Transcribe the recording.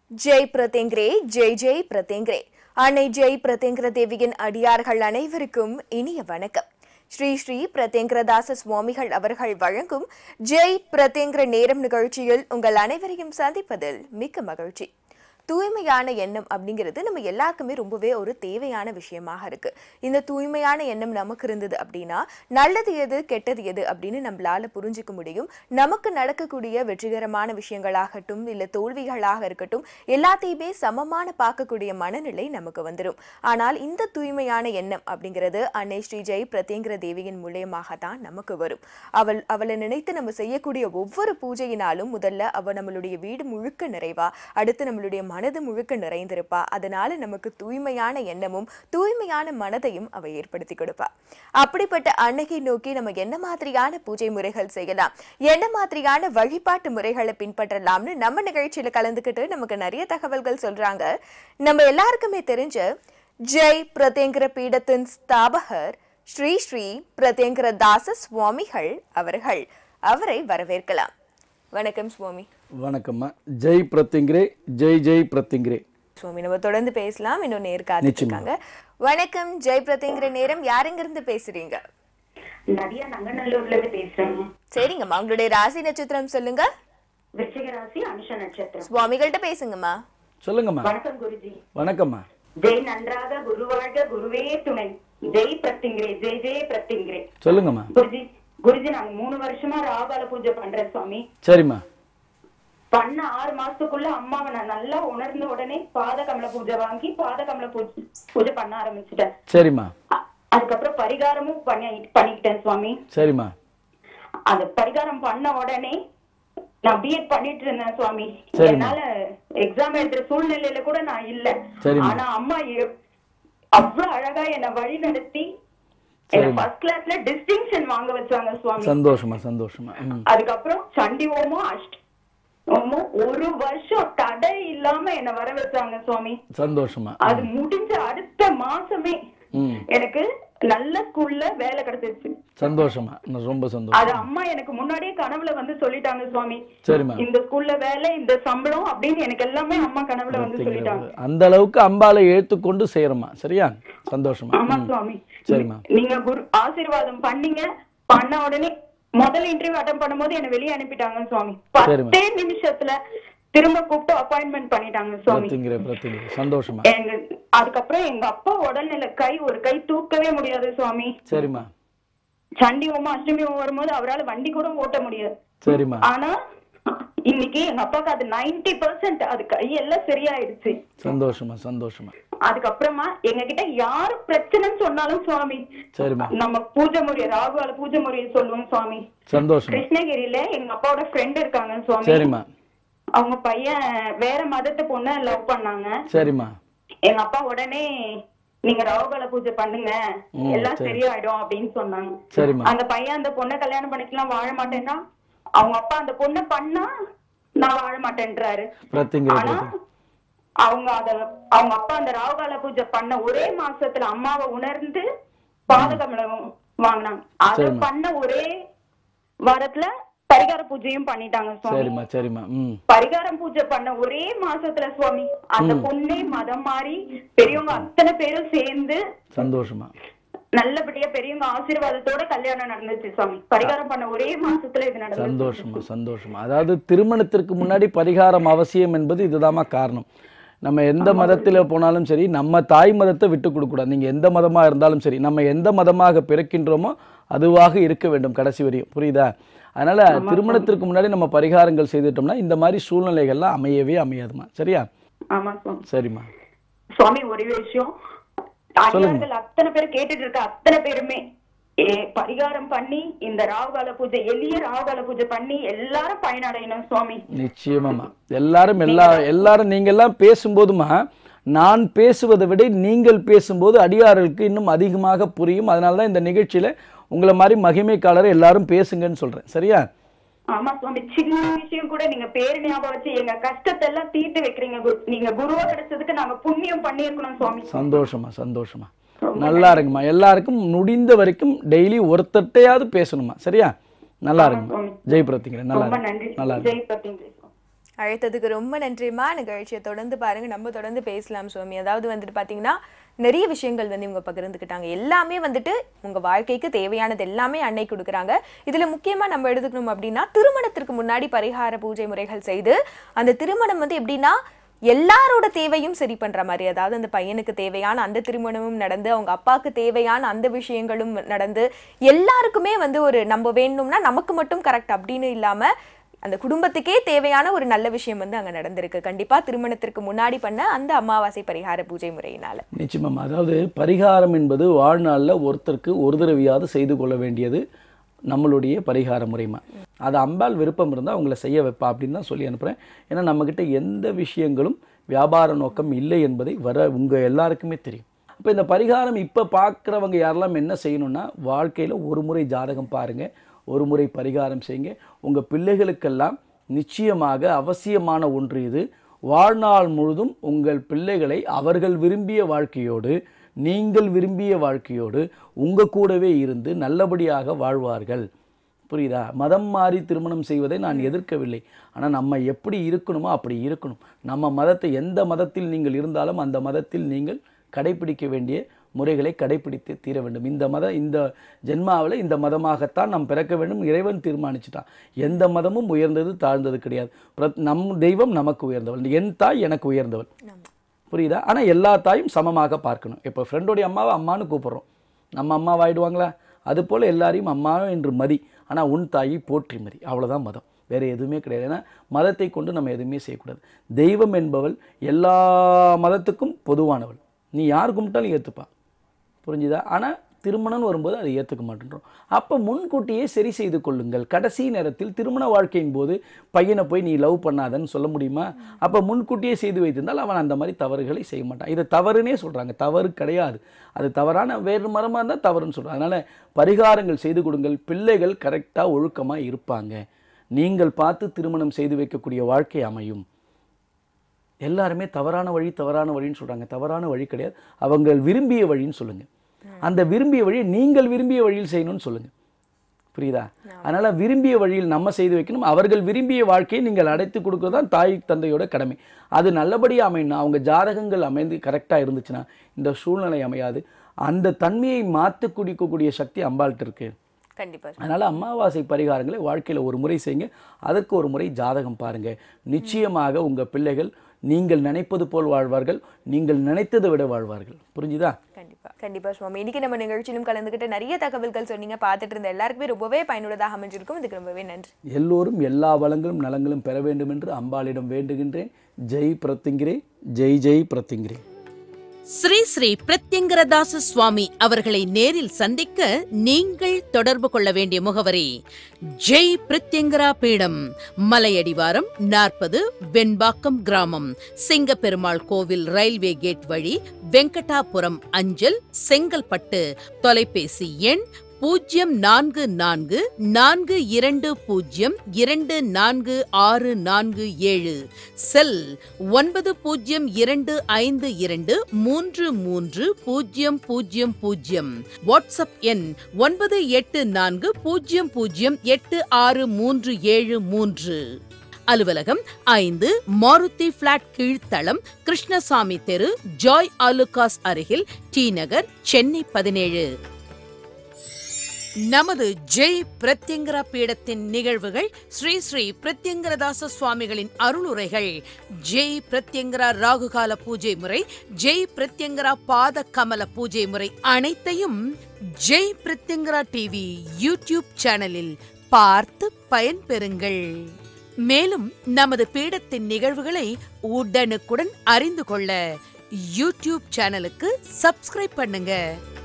ஜெய் பிரதேங்கிரே ஜெய் ஜெய் பிரதேங்கிரே அன்னை ஜெய் பிரதேங்கிர தேவியின் அடியார்கள் அனைவருக்கும் இனிய வணக்கம் ஸ்ரீ ஸ்ரீ பிரதேங்கிரதாச சுவாமிகள் அவர்கள் வழங்கும் ஜெய் பிரதேங்கிர நேரம் நிகழ்ச்சியில் உங்கள் அனைவரையும் சந்திப்பதில் மிக்க மகிழ்ச்சி தூய்மையான எண்ணம் அப்படிங்கிறது நம்ம எல்லாருக்குமே ரொம்பவே ஒரு தேவையான விஷயமாக இருக்கு இந்த தூய்மையான எண்ணம் நமக்கு இருந்தது அப்படின்னா நல்லது எது கெட்டது எது அப்படின்னு நம்மளால புரிஞ்சுக்க முடியும் நமக்கு நடக்கக்கூடிய வெற்றிகரமான விஷயங்களாகட்டும் இல்ல தோல்விகளாக இருக்கட்டும் எல்லாத்தையுமே சமமான பார்க்கக்கூடிய மனநிலை நமக்கு வந்துடும் ஆனால் இந்த தூய்மையான எண்ணம் அப்படிங்கிறது அன்னை ஸ்ரீ ஜெய் பிரத்யங்கிற தேவியின் மூலியமாக தான் நமக்கு வரும் அவள் அவளை நினைத்து நம்ம செய்யக்கூடிய ஒவ்வொரு பூஜையினாலும் முதல்ல அவ நம்மளுடைய வீடு முழுக்க நிறைவா அடுத்து நம்மளுடைய மனது முழுக்க நிறைந்திருப்பா அதனால நமக்கு தூய்மையான எண்ணமும் தூய்மையான மனதையும் அவ ஏற்படுத்தி கொடுப்பா அப்படிப்பட்ட அன்னையை நோக்கி நம்ம என்ன மாதிரியான பூஜை முறைகள் செய்யலாம் என்ன மாதிரியான வழிபாட்டு முறைகளை பின்பற்றலாம்னு நம்ம நிகழ்ச்சியில கலந்துக்கிட்டு நமக்கு நிறைய தகவல்கள் சொல்றாங்க நம்ம எல்லாருக்குமே தெரிஞ்ச ஜெய் பிரதேங்கிற பீடத்தின் ஸ்தாபகர் ஸ்ரீ ஸ்ரீ பிரதேங்கிர தாச சுவாமிகள் அவர்கள் அவரை வரவேற்கலாம் வணக்கம் சுவாமி வணக்கம்மா ஜெய் பிரத்திங்கிரே ஜெய் ஜெய் பிரத்திங்கிரே சுவாமி நம்ம தொடர்ந்து பேசலாம் இன்னும் நேர் காத்துருக்காங்க வணக்கம் ஜெய் பிரதேங்கிற நேரம் யாருங்கிருந்து பேசுறீங்க நதியா நங்கநல்லூர்ல இருந்து பேசுறேங்க சரிங்கம்மா உங்களுடைய ராசி நட்சத்திரம் சொல்லுங்க விருச்சிக ராசி அனுஷ நட்சத்திரம் சுவாமிகள்கிட்ட பேசுங்கம்மா சொல்லுங்கம்மா வணக்கம் குருஜி வணக்கம்மா ஜெய் நன்றாக குருவாழ்க குருவே துணை ஜெய் பிரத்திங்கிரே ஜெய் ஜெய் பிரத்திங்கிரே சொல்லுங்கம்மா குருஜி குருஜி நாங்க மூணு வருஷமா ராகால பூஜை பண்றேன் சுவாமி சரிம்மா பண்ண ஆறு மாசத்துக்குள்ள அம்மாவை நான் நல்லா உணர்ந்த உடனே பாத கமல பூஜை வாங்கி பாத கமல பூஜை பூஜை பண்ண ஆரம்பிச்சிட்டேன் சரிம்மா அ- அதுக்கப்புறம் பரிகாரமும் பண்ணி பண்ணிக்கிட்டேன் சுவாமி சரிம்மா அந்த பரிகாரம் பண்ண உடனே நான் பிஎட் பண்ணிட்டு இருந்தேன் சுவாமி சரிம்மா. என்னால எக்ஸாம் எழுதுற சூழ்நிலையில கூட நான் இல்ல சரிம்மா. ஆனா அம்மா எ- அவ்வளவு அழகா என்ன வழி நடத்தி என்ன சரிம்மா. ஃபர்ஸ்ட் கிளாஸ்ல டிஸ்டிங்ஷன் வாங்க வச்சாங்க சுவாமி சந்தோஷமா சந்தோஷமா ம் அதுக்கப்புறம் சண்டி ஓமோ அஷ்ட ஓமோ ஒரு வருஷம் தடை இல்லாம என்ன வர வச்சாங்க சுவாமி சந்தோஷமா அது முடிஞ்ச அடுத்த மாசமே ம் எனக்கு நல்ல ஸ்கூல்ல வேலை கிடைச்சிருச்சு சந்தோஷமா நான் ரொம்ப சந்தோஷம் அது அம்மா எனக்கு முன்னாடியே கனவுல வந்து சொல்லிட்டாங்க சுவாமி சரிம்மா இந்த ஸ்கூல்ல வேலை இந்த சம்பளம் அப்படின்னு எனக்கு எல்லாமே அம்மா கனவுல வந்து சொல்லிட்டாங்க அந்த அளவுக்கு அம்பாலை ஏற்றுக்கொண்டு செய்யறோமா சரியா சந்தோஷமா ஆமா ம் சுவாமி சரிம்மா நீங்க குரு ஆசீர்வாதம் பண்ணீங்க பண்ண உடனே முதல் இன்டர்வியூ அட்டன் பண்ணும்போது என்ன வெளியே அனுப்பிட்டாங்க சுவாமி சரிம்மா. பத்தே நிமிஷத்துல திரும்ப கூப்பிட்டு அப்பாயின்மெண்ட் பண்ணிட்டாங்க சுவாமி பிரத்திங்கிரே பிரத்திங்கிரே சந்தோஷமா எங்க அதுக்கப்புறம் எங்க அப்பா உடல்நிலை கை ஒரு கை தூக்கவே முடியாது சுவாமி சரிம்மா சண்டி ஓமா அஷ்டமி ஓம் வரும்போது அவரால் வண்டி கூட ஓட்ட முடியாது சரிம்மா ஆனா இன்னைக்கு எங்க அப்பாவுக்கு அது 90% பர்சன்ட் அது கையெல்லாம் சரியாயிடுச்சு சந்தோஷமா சந்தோஷமா அதுக்கப்புறமா எங்க கிட்ட யாரு பிரச்சனைன்னு சொன்னாலும் சுவாமி சரிம்மா நம்ம பூஜை முறைய ராகுவால பூஜை முறையை சொல்லுவோம் சுவாமி சந்தோஷமா கிருஷ்ணகிரியில எங்க அப்பாவோட ஃப்ரெண்ட் இருக்காங்க சுவாமி சரிம்மா அவங்க பையன் வேற மதத்து பொண்ண லவ் பண்ணாங்க சரிம்மா எங்க அப்பா உடனே நீங்க ராகுகால பூஜை பண்ணுங்க ம், எல்லாம் சரி. சரியாயிடும் அப்படின்னு சொன்னாங்க சரிம்மா அந்த பையன் அந்த பொண்ணை கல்யாணம் பண்ணிக்கலாம் வாழ மாட்டேன்னா அவங்க அப்பா அந்த பொண்ணை பண்ணா நான் வாழ மாட்டேன்றாரு பிரத்திங்கிரே ஆனா பிரத்திங்கிரே அவங்க அத அவங்க அப்பா அந்த ராகுகால பூஜை பண்ண ஒரே மாசத்துல அம்மாவை உணர்ந்து பாதகமலம் வாங்கினாங்க அத சரிம்மா. பண்ண ஒரே வாரத்துல பரிகார பூஜையும் பண்ணிட்டாங்க சுவாமி சரிம்மா சரிம்மா ம் பரிகாரம் பூஜை பண்ண ஒரே மாசத்துல சுவாமி அந்த பொண்ணே மதம் மாறி பெரியவங்க அத்தனை பேரும் சேர்ந்து சந்தோஷமா நல்லபடியா பெரியவங்க ஆசீர்வாதத்தோட கல்யாணம் நடந்துச்சு சுவாமி பரிகாரம் பண்ண ஒரே மாசத்துல இது நடந்துச்சு சந்தோஷமா சந்தோஷமா அதாவது திருமணத்திற்கு முன்னாடி பரிகாரம் அவசியம் என்பது இதுதாம்மா காரணம் நம்ம எந்த மதத்தில் போனாலும் சரி நம்ம தாய் மதத்தை விட்டு கொடுக்கக்கூடாது நீங்கள் எந்த மதமாக இருந்தாலும் சரி நம்ம எந்த மதமாக பிறக்கின்றோமோ அதுவாக இருக்க வேண்டும் கடைசி வரையும் புரியுதா அதனால திருமணத்திற்கு முன்னாடி நம்ம பரிகாரங்கள் செய்துட்டோம்னா இந்த மாதிரி சூழ்நிலைகள்லாம் அமையவே அமையாதுமா சரியா ஆமா சுவாமி சரிம்மா சுவாமி ஒரே விஷயம் அடியார்கள் அத்தனை பேர் கேட்டுட்டு இருக்க அத்தனை பேருமே ஏ, பரிகாரம் பண்ணி இந்த ராகுகால பூஜை எளிய ராகுகால பூஜை பண்ணி எல்லாரும் பயனடையணும் சுவாமி நிச்சயமாம்மா எல்லாரும் எல்லா எல்லாரும் நீங்க எல்லாம் பேசும்போதுமா நான் பேசுவதை விட நீங்கள் பேசும்போது அடியார்களுக்கு இன்னும் அதிகமாக புரியும் அதனால தான் இந்த நிகழ்ச்சியில உங்களை மாதிரி மகிமைக்காரர் எல்லாரும் பேசுங்கன்னு சொல்றேன் சரியா ஆமா சுவாமி சின்ன விஷயம் கூட நீங்க பேரு ஞாபகம் வச்சு எங்க கஷ்டத்தை எல்லாம் தீர்த்து வைக்கிறீங்க குரு. நீங்க குருவா கிடைச்சதுக்கு நாங்க புண்ணியம் பண்ணியிருக்கணும் சுவாமி சந்தோஷமா சந்தோஷமா நல்லா இருக்குமா எல்லாருக்கும் முடிந்த வரைக்கும் டெய்லி ஒருத்தட்டையாவது பேசணுமா சரியா நல்லா இருக்குமா ஜெய் பிரத்திங்கிறேன் நல்லா ரொம்ப இருக்கு நன்றி நல்லா இருக்கு ஜெய் பத்திங்க அழைத்ததுக்கு ரொம்ப நன்றிம்மா நிகழ்ச்சியை தொடர்ந்து பாருங்க நம்ம தொடர்ந்து பேசலாம் சுவாமி அதாவது வந்துட்டு பாத்தீங்கன்னா நிறைய விஷயங்கள் வந்து இவங்க பகிர்ந்துக்கிட்டாங்க எல்லாமே வந்துட்டு உங்க வாழ்க்கைக்கு தேவையானது எல்லாமே அன்னை கொடுக்குறாங்க இதுல முக்கியமா நம்ம எடுத்துக்கணும் அப்படின்னா திருமணத்திற்கு முன்னாடி பரிகார பூஜை முறைகள் செய்து அந்த திருமணம் வந்து எப்படின்னா எல்லாரோட தேவையும் சரி பண்ற மாதிரி அதாவது அந்த பையனுக்கு தேவையான அந்த திருமணமும் நடந்து அவங்க அப்பாவுக்கு தேவையான அந்த விஷயங்களும் நடந்து எல்லாருக்குமே வந்து ஒரு நம்ம வேணும்னா நமக்கு மட்டும் கரெக்ட் அப்படின்னு இல்லாம அந்த குடும்பத்துக்கே தேவையான ஒரு நல்ல விஷயம் வந்து அங்க நடந்திருக்கு கண்டிப்பா திருமணத்திற்கு முன்னாடி பண்ண அந்த அமாவாசை பரிகார பூஜை முறையினால நிச்சயமா அதாவது பரிகாரம் என்பது வாழ்நாளில் ஒருத்தருக்கு ஒரு தடவையாவது செய்து கொள்ள வேண்டியது நம்மளுடைய பரிகார முறைமை அது அம்பாள் விருப்பம் இருந்தால் அவங்கள செய்ய வைப்பா அப்படின்னு தான் சொல்லி அனுப்புகிறேன் ஏன்னா நம்மக்கிட்ட எந்த விஷயங்களும் வியாபார நோக்கம் இல்லை என்பதை வர உங்கள் எல்லாருக்குமே தெரியும் அப்போ இந்த பரிகாரம் இப்போ பார்க்குறவங்க யாரெல்லாம் என்ன செய்யணும்னா வாழ்க்கையில் ஒரு முறை ஜாதகம் பாருங்கள் ஒரு முறை பரிகாரம் செய்யுங்க உங்கள் பிள்ளைகளுக்கெல்லாம் நிச்சயமாக அவசியமான ஒன்று இது வாழ்நாள் முழுதும் உங்கள் பிள்ளைகளை அவர்கள் விரும்பிய வாழ்க்கையோடு நீங்கள் விரும்பிய வாழ்க்கையோடு உங்கள் கூடவே இருந்து நல்லபடியாக வாழ்வார்கள் புரியுதா மதம் மாறி திருமணம் செய்வதை நான் எதிர்க்கவில்லை ஆனால் நம்ம எப்படி இருக்கணுமோ அப்படி இருக்கணும் நம்ம மதத்தை எந்த மதத்தில் நீங்கள் இருந்தாலும் அந்த மதத்தில் நீங்கள் கடைபிடிக்க வேண்டிய முறைகளை கடைபிடித்து தீர வேண்டும் இந்த மத இந்த ஜென்மாவில் இந்த மதமாகத்தான் நாம் பிறக்க வேண்டும் இறைவன் தீர்மானிச்சிட்டான் எந்த மதமும் உயர்ந்தது தாழ்ந்தது கிடையாது பிரத்- நம் தெய்வம் நமக்கு உயர்ந்தவள் என் தாய் எனக்கு உயர்ந்தவள் புரியுதா ஆனால் எல்லா தாயும் சமமாக பார்க்கணும் இப்போ ஃப்ரெண்டோடைய அம்மாவை அம்மான்னு கூப்பிட்றோம் நம்ம அம்மாவாயிடுவாங்களா அதுபோல் எல்லாரையும் அம்மா என்று மதி ஆனால் உன் தாயை போற்றி மதி அவ்வளோதான் மதம் வேறு எதுவுமே கிடையாது ஏன்னா மதத்தை கொண்டு நம்ம எதுவுமே செய்யக்கூடாது தெய்வம் என்பவள் எல்லா மதத்துக்கும் பொதுவானவள் நீ யார் கும்பிட்டாலும் ஏற்றுப்பா புரிஞ்சுதா ஆனால் திருமணம்னு வரும்போது அதை ஏற்றுக்க மாட்டேன்றோம் அப்போ முன்கூட்டியே சரி செய்து கொள்ளுங்கள் கடைசி நேரத்தில் திருமண வாழ்க்கையின் போது பையனை போய் நீ லவ் பண்ணாதன்னு சொல்ல முடியுமா அப்போ முன்கூட்டியே செய்து வைத்திருந்தால் அவன் அந்த மாதிரி தவறுகளை செய்ய மாட்டான் இதை தவறுனே சொல்கிறாங்க தவறு கிடையாது அது தவறான வேறு மரமாக இருந்தால் தவறுன்னு சொல்கிறாங்க அதனால் பரிகாரங்கள் செய்து கொடுங்கள் பிள்ளைகள் கரெக்டாக ஒழுக்கமாக இருப்பாங்க நீங்கள் பார்த்து திருமணம் செய்து வைக்கக்கூடிய வாழ்க்கை அமையும் எல்லாருமே தவறான வழி தவறான வழின்னு சொல்றாங்க தவறான வழி கிடையாது அவங்க விரும்பிய வழின்னு சொல்லுங்க அந்த விரும்பிய வழியை நீங்கள் விரும்பிய வழியில் செய்யணும்னு சொல்லுங்க புரியுதா அதனால விரும்பிய வழியில் நம்ம செய்து வைக்கணும் அவர்கள் விரும்பிய வாழ்க்கையை நீங்கள் அடைத்து கொடுக்கறது தான் தாய் தந்தையோட கடமை அது நல்லபடியாக அமையணும் அவங்க ஜாதகங்கள் அமைந்து கரெக்டாக இருந்துச்சுன்னா இந்த சூழ்நிலை அமையாது அந்த தன்மையை மாற்றி குடிக்கக்கூடிய சக்தி அம்பாள்கிட்ட இருக்கு கண்டிப்பா அதனால் அமாவாசை பரிகாரங்களை வாழ்க்கையில் ஒரு முறை செய்யுங்க அதற்கு ஒரு முறை ஜாதகம் பாருங்க நிச்சயமாக உங்கள் பிள்ளைகள் நீங்கள் நினைப்பது போல் வாழ்வார்கள் நீங்கள் நினைத்ததை விட வாழ்வார்கள் புரிஞ்சுதா கண்டிப்பா கண்டிப்பா சுவாமி இன்னைக்கு நம்ம நிகழ்ச்சியிலும் கலந்துக்கிட்டு நிறைய தகவல்கள் சொன்னீங்க பார்த்துட்டு இருந்த எல்லாருக்குமே ரொம்பவே பயனுள்ளதாக அமைஞ்சிருக்கும் இதுக்கு ரொம்பவே நன்றி எல்லோரும் எல்லா வளங்களும் நலங்களும் பெற வேண்டும் என்று அம்பாளிடம் வேண்டுகின்றேன் ஜெய் பிரத்திங்கிரே ஜெய் ஜெய் பிரத்திங்கிரே ஸ்ரீ ஸ்ரீ பிரத்யங்கரதாச சுவாமி அவர்களை நேரில் சந்திக்க நீங்கள் தொடர்பு கொள்ள வேண்டிய முகவரி ஜெய் பிரத்யங்கரா பீடம் மலையடிவாரம் நாற்பது வெண்பாக்கம் கிராமம் சிங்கப்பெருமாள் கோவில் ரயில்வே கேட் வழி வெங்கடாபுரம் அஞ்சல் செங்கல்பட்டு தொலைபேசி எண் பூஜ்ஜியம் நான்கு நான்கு நான்கு இரண்டு பூஜ்ஜியம் இரண்டு நான்கு ஆறு நான்கு ஏழு செல் ஒன்பது பூஜ்ஜியம் இரண்டு ஐந்து இரண்டு மூன்று மூன்று பூஜ்ஜியம் பூஜ்ஜியம் பூஜ்ஜியம் வாட்ஸ்அப் எண் ஒன்பது எட்டு நான்கு பூஜ்ஜியம் பூஜ்ஜியம் எட்டு ஆறு மூன்று ஏழு மூன்று அலுவலகம் ஐந்து மாருதி பிளாட் கீழ்த்தளம் கிருஷ்ணசாமி தெரு ஜாய் ஆலுகாஸ் அருகில் டி நகர் சென்னை பதினேழு நமது ஜெய் பிரத்யங்கரா பீடத்தின் நிகழ்வுகள் ஸ்ரீ ஸ்ரீ பிரத்யங்கரதாச சுவாமிகளின் அருளுரைகள் ஜெய் பிரத்யங்கரா ராகுகால பூஜை முறை ஜெய் பிரத்யங்கரா பாத கமல பூஜை முறை அனைத்தையும் ஜெய் பிரத்யங்கரா டிவி யூடியூப் சேனலில் பார்த்து பயன்பெறுங்கள் மேலும் நமது பீடத்தின் நிகழ்வுகளை உடனுக்குடன் அறிந்து கொள்ள யூடியூப் சேனலுக்கு சப்ஸ்கிரைப் பண்ணுங்க